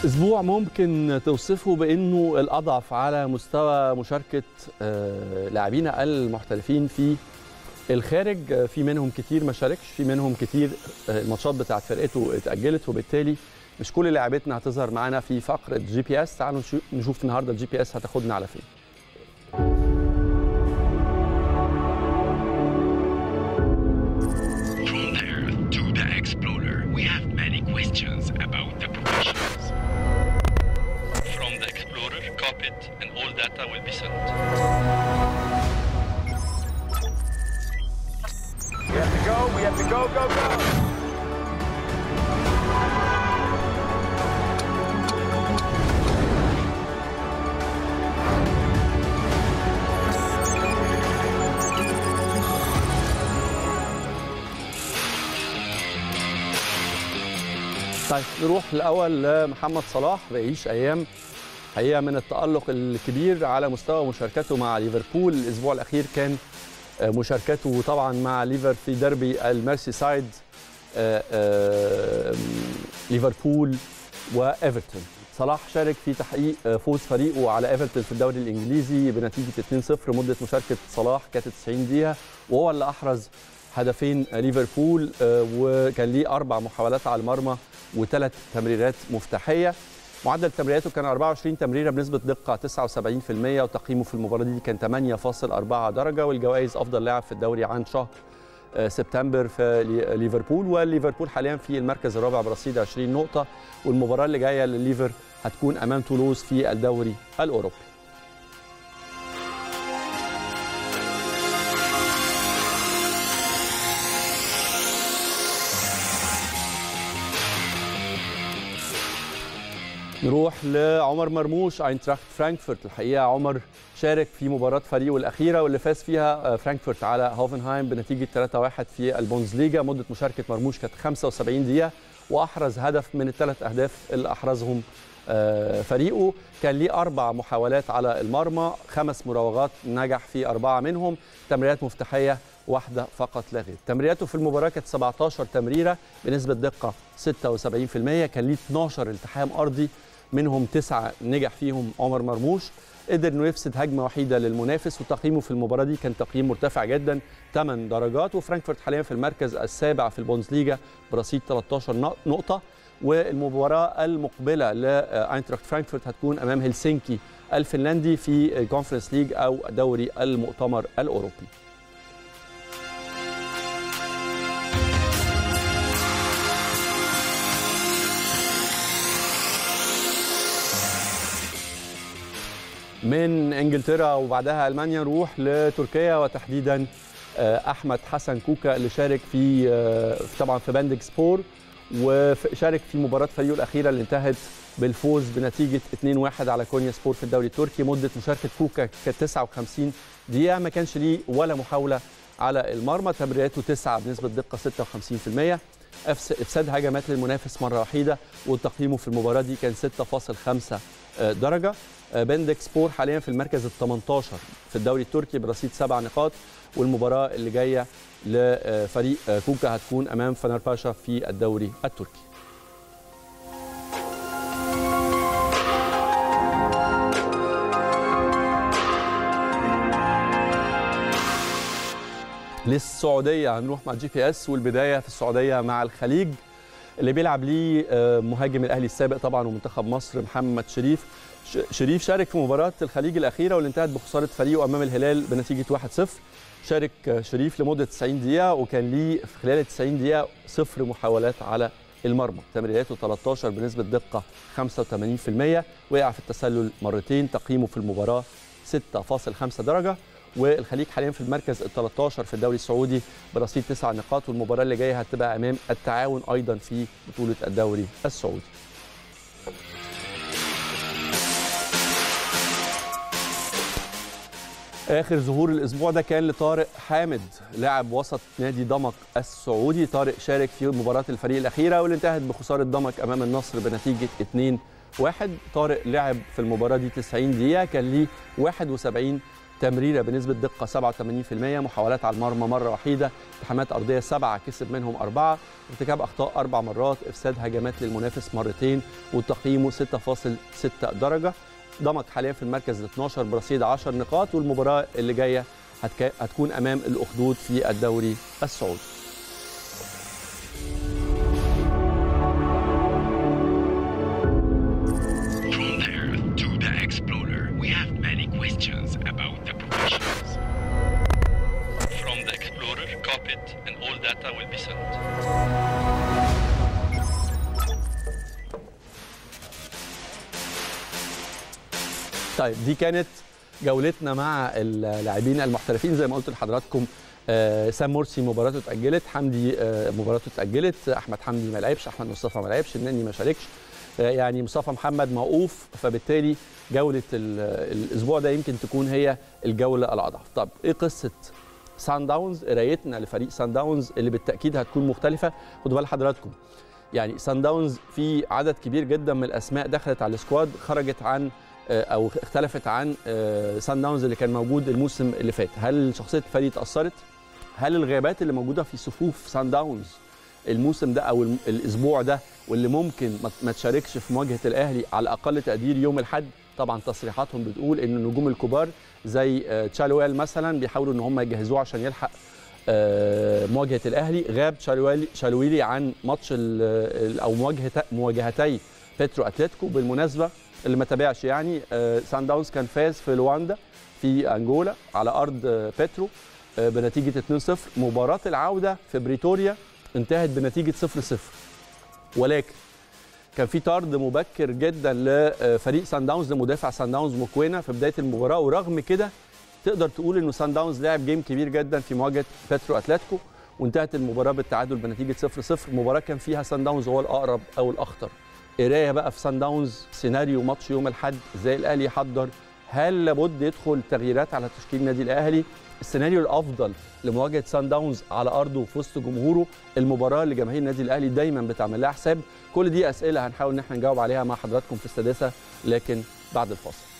اسبوع ممكن توصفه بانه الاضعف على مستوى مشاركه آه، لاعبينا المحترفين في الخارج آه، في منهم كتير ما شاركش في منهم كتير آه، الماتشات بتاعت فرقته اتاجلت وبالتالي مش كل لاعبتنا هتظهر معانا في فقره جي بي اس تعالوا نشو- نشوف النهارده الجي بي اس هتاخدنا على فين From there to the Explorer, we have many questions about the professionals. From the Explorer, cockpit and all data will be sent. We have to go, we have to go, go, go. طيب نروح الاول لمحمد صلاح بيعيش ايام حقيقه من التالق الكبير على مستوى مشاركته مع ليفربول الاسبوع الاخير كان آه، مشاركته طبعا مع ليفر في ديربي الميرسي سايد آه، آه، ليفربول وايفرتون صلاح شارك في تحقيق آه، فوز فريقه على ايفرتون في الدوري الانجليزي بنتيجه 2-0 مده مشاركه صلاح كانت 90 دقيقه وهو اللي احرز هدفين ليفربول آه، وكان ليه اربع محاولات على المرمى وثلاث تمريرات مفتاحيه معدل تمريراته كان 24 تمريره بنسبه دقه 79% وتقييمه في المباراه دي كان 8.4 درجه والجوائز افضل لاعب في الدوري عن شهر آه، سبتمبر في لي- ليفربول وليفربول حاليا في المركز الرابع برصيد 20 نقطه والمباراه اللي جايه لليفر هتكون امام تولوز في الدوري الاوروبي نروح لعمر مرموش اينتراخت فرانكفورت الحقيقه عمر شارك في مباراه فريقه الاخيره واللي فاز فيها آه، فرانكفورت على هوفنهايم بنتيجه 3-1 في البوندسليجا مده مشاركه مرموش كانت 75 دقيقه واحرز هدف من الثلاث اهداف اللي احرزهم آه، فريقه كان ليه اربع محاولات على المرمى خمس مراوغات نجح في اربعه منهم تمريرات مفتاحيه واحده فقط لا غير تمريراته في المباراه كانت 17 تمريره بنسبه دقه 76% كان ليه 12 التحام ارضي منهم تسعه نجح فيهم عمر مرموش قدر انه يفسد هجمه وحيده للمنافس وتقييمه في المباراه دي كان تقييم مرتفع جدا 8 درجات وفرانكفورت حاليا في المركز السابع في البوندسليجا برصيد 13 نقطه والمباراه المقبله لاينتراخت فرانكفورت هتكون امام هلسنكي الفنلندي في كونفرنس ليج او دوري المؤتمر الاوروبي من انجلترا وبعدها المانيا نروح لتركيا وتحديدا آه، احمد حسن كوكا اللي شارك في آه، طبعا في باندك سبور وشارك في مباراه فريقه الاخيره اللي انتهت بالفوز بنتيجه 2-1 علعلى كونيا سبور في الدوري التركي مده مشاركه كوكا كانت 59 دقيقه ما كانش ليه ولا محاوله على المرمى تمريراته 9 بنسبه دقه 56% أفس- افساد هجمات للمنافس مره وحيده وتقييمه في المباراه دي كان 6.5 آه، درجه آه، بندك سبور حاليا في المركز ال 18 في الدوري التركي برصيد سبع نقاط والمباراه اللي جايه لفريق آه، كوكا هتكون امام فنرباشا في الدوري التركي للسعوديه هنروح مع جي بي اس والبدايه في السعوديه مع الخليج اللي بيلعب ليه آه، مهاجم الاهلي السابق طبعا ومنتخب مصر محمد شريف ش- شريف شارك في مباراه الخليج الاخيره واللي انتهت بخساره فريقه امام الهلال بنتيجه 1-0 شارك آه، شريف لمده 90 دقيقه وكان ليه في خلال ال 90 دقيقه صفر محاولات على المرمى تمريراته 13 بنسبه دقه 85% وقع في التسلل مرتين تقييمه في المباراه 6.5 درجه والخليج حاليا في المركز ال 13 في الدوري السعودي برصيد 9 نقاط والمباراه اللي جايه هتبقى امام التعاون ايضا في بطوله الدوري السعودي. اخر ظهور الاسبوع ده كان لطارق حامد لاعب وسط نادي دمك السعودي طارق شارك في مباراه الفريق الاخيره واللي انتهت بخساره دمك امام النصر بنتيجه 2 1 طارق لعب في المباراه دي 90 دقيقه كان ليه 71 تمريره بنسبه دقه 87% محاولات على المرمى مره وحيده التحامات ارضيه سبعه كسب منهم اربعه ارتكاب اخطاء اربع مرات افساد هجمات للمنافس مرتين وتقييمه 6.6 درجه ضمك حاليا في المركز ال 12 برصيد 10 نقاط والمباراه اللي جايه هتك... هتكون امام الاخدود في الدوري السعودي From the Earth to the Explorer, we have many questions about the professionals. From the Explorer, cockpit, and all data will be sent. طيب دي كانت جولتنا مع اللاعبين المحترفين زي ما قلت لحضراتكم آه، سام مرسي مباراته اتاجلت حمدي آه، مباراته اتاجلت احمد حمدي ما لعبش احمد مصطفى ما لعبش النني ما شاركش آه، يعني مصطفى محمد موقوف فبالتالي جوله ال- الاسبوع ده يمكن تكون هي الجوله الاضعف طب ايه قصه سان داونز قرايتنا لفريق سان داونز اللي بالتاكيد هتكون مختلفه خدوا بال حضراتكم يعني سان داونز في عدد كبير جدا من الاسماء دخلت على السكواد خرجت عن آه، او اختلفت عن آه، سان داونز اللي كان موجود الموسم اللي فات هل شخصيه الفريق اتاثرت هل الغيابات اللي موجوده في صفوف سان داونز الموسم ده او الم- الاسبوع ده واللي ممكن ما- ما تشاركش في مواجهه الاهلي على اقل تقدير يوم الاحد طبعا تصريحاتهم بتقول ان النجوم الكبار زي آه، تشالويل مثلا بيحاولوا ان هم يجهزوه عشان يلحق آه، مواجهه الاهلي غاب شالويلي شالويلي عن ماتش ال- ال- او مواجهه مواجهتي بيترو اتلتيكو بالمناسبه اللي ما تابعش يعني آه، سان داونز كان فاز في لواندا في انجولا على ارض آه، بيترو آه، بنتيجه 2-0 مباراه العوده في بريتوريا انتهت بنتيجه 0-0 ولكن كان في طرد مبكر جدا لفريق سان داونز لمدافع سان داونز مكوينه في بدايه المباراه ورغم كده تقدر تقول انه سان داونز لعب جيم كبير جدا في مواجهه بيترو اتلتيكو وانتهت المباراه بالتعادل بنتيجه 0-0 مباراه كان فيها سان داونز هو الاقرب او الاخطر قرايه بقى في سان داونز سيناريو ماتش يوم الاحد ازاي الاهلي يحضر هل لابد يدخل تغييرات على تشكيل النادي الاهلي السيناريو الافضل لمواجهه سان داونز على ارضه وفي وسط جمهوره المباراه اللي جماهير النادي الاهلي دايما بتعمل لها حساب كل دي اسئله هنحاول ان احنا نجاوب عليها مع حضراتكم في السادسه لكن بعد الفاصل